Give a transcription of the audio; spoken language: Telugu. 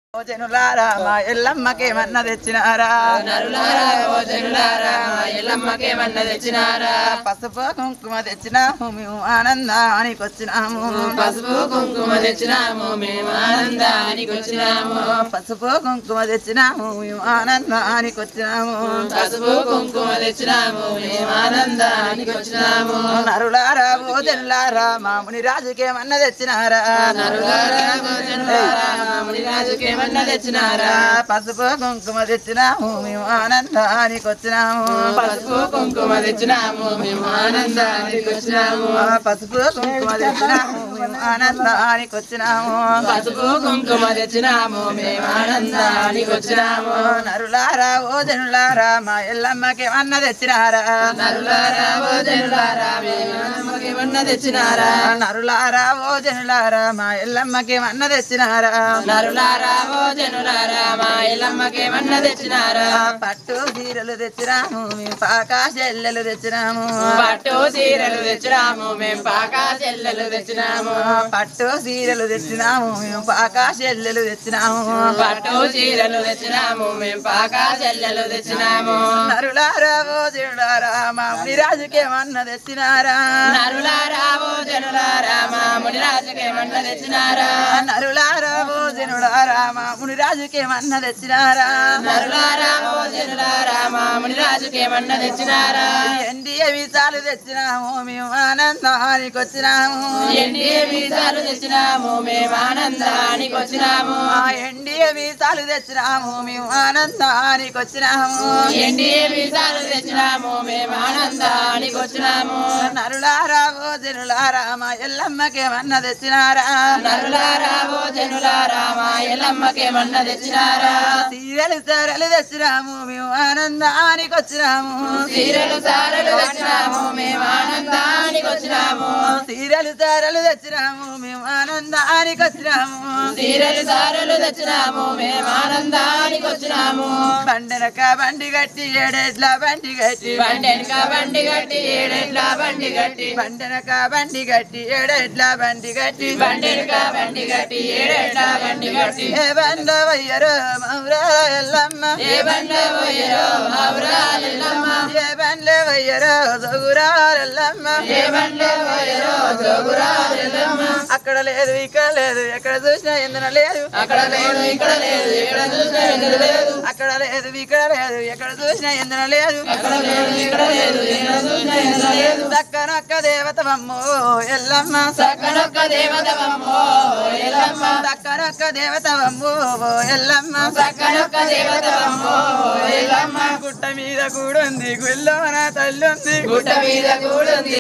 ఓ జనులారా మా ఎల్లమ్మకేమన్నా తెచ్చినారా నరులారా ఓ జనులారా మా ఎల్లమ్మకేమన్న తెచ్చినారా పసుపు కుంకుమ తెచ్చినాము మేము ఆనందానికి వచ్చినాము పసుపు కుంకుమ తెచ్చినాము మేము ఆనందానికి వచ్చినాము పసుపు కుంకుమ తెచ్చినాము మేము ఆనందానికి వచ్చినాము పసుపు కుంకుమ తెచ్చినాము మేము ఆనందానికి వచ్చినాము నరులారా ఓ జనులారా మా ముని రాజుకేమన్నా తెచ్చినారా నరులారా ఓ జనులారా మా మునిరాజుకేమన్న తెచ్చినారా పసుపు కుంకుమ తెచ్చినాము మేము ఆనందానికి వచ్చినాము పసుపు కుంకుమ తెచ్చినాము మేము ఆనందానికి వచ్చినాము పసుపు కుంకుమ తెచ్చినాము మేము ఆనందానికి వచ్చినాము పసుపు కుంకుమ తెచ్చినాము మేము ఆనందానికి వచ్చినాము నరులారా ఓ జనులారా మా ఎల్లమ్మకి అన్న తెచ్చినారా నరులారా ఓ జనులారా మేము ఎల్లమ్మకేమన్న తెచ్చినారా నరులారా ఓ జనులారా మా ఎల్లమ్మకి అన్న తెచ్చినారా నరులారా ఓ జనులారా మా ఎల్లమ్మకేమన్న తెచ్చినారా పట్టు చీరలు తెచ్చినాము మేము పాకా చెల్లెలు తెచ్చినాము పట్టు చీరలు తెచ్చినాము మేము పాకా చెల్లెలు తెచ్చినాము పట్టు చీరలు తెచ్చినాము మేము పాకా చెల్లెలు తెచ్చినాము పట్టు చీరలు తెచ్చినాము మేము పాకా చెల్లెలు తెచ్చినాము నరులారా ఓ జనులారా మా రాజుకేమన్న తెచ్చినారా నరులారా ఓ జనులారా మా మునిరాజుకేమన్న తెచ్చినారా నరులారా ఓ జనులారా మా ముని రాజుకేమన్న తెచ్చినారా నరులారా ఓ జనులారా మా మునిరాజుకేమన్న తెచ్చినారా ఎన్డీఏ వీసాలు తెచ్చినాము మేము ఆనందానికి వచ్చినాము ఎన్డీఏ వీసాలు తెచ్చినాము మేము ఆనందానికి వచ్చినాము ఆ ఎన్డీఏ వీసాలు తెచ్చినాము మేము ఆనందానికి వచ్చినాము ఎన్డీఏ వీసాలు తెచ్చినాము మేము ఆనందానికి వచ్చినాము నరులారా ఓ జనులారా మా ఎల్లమ్మకేమన్న తెచ్చినారా నరులారా ఓ జనులారా మా ఎల్లమ్మకేమన్న తెచ్చినారా సీరలు సరలు తెచ్చినాము మేము ఆనందానికి వచ్చినాము చీరలు సారలు తెచ్చినాము మేము ఆనందానికి వచ్చినాము సీరలు సరలు తెచ్చినాము మేము ఆనందానికి వచ్చినాము చీరలు సారలు తెచ్చినాము మేము ఆనందానికి వచ్చినాము బండెనక బండి గట్టి ఏడెడ్ల బండి గట్టి బండెనక బండి గట్టి ఏడెట్ల బండి గట్టి బండెనక బండి గట్టి ఏడెడ్ల బండి గట్టి బండెనక బండి గట్టి ఏడెట్ల బండి గట్టి ఏ బండ వయ్యరు మౌరా ఎల్లమ్మ ఏ బండ పోయరో బాబురాలెల్లమ్మ ఏ బండ్ల వయ్యరు దొగురా ఎల్లమ్మ ఏ బండ పోయరో జోగురాలెల్లమ్మ అక్కడ లేదు ఇక్కడ లేదు ఎక్కడ చూసినా ఎందున లేదు అక్కడ లేదు ఇక్కడ లేదు ఇక్కడ చూసినా ఎందుకు లేదు అక్కడ లేదు ఇక్కడ లేదు ఎక్కడ చూసినా ఎందున లేదు అక్కడ లేదు ఇక్కడ లేదు ఇక్కడ చూసినా ఎందుకు లేదు దక్కనొక్క దేవతమమ్మో ఎల్లమ్మ సక్కనొక్క దేవతవమ్మో ఎల్లమ్మ దక్కనొక్క దేవతమమ్మో ఎల్లమ్మ సక్కనొక్క దేవతవమ్మో ఎల్లమ్మ గుట్ట మీద కూడుంది గుల్లోన తల్లుంది గుట్ట మీద కూడుంది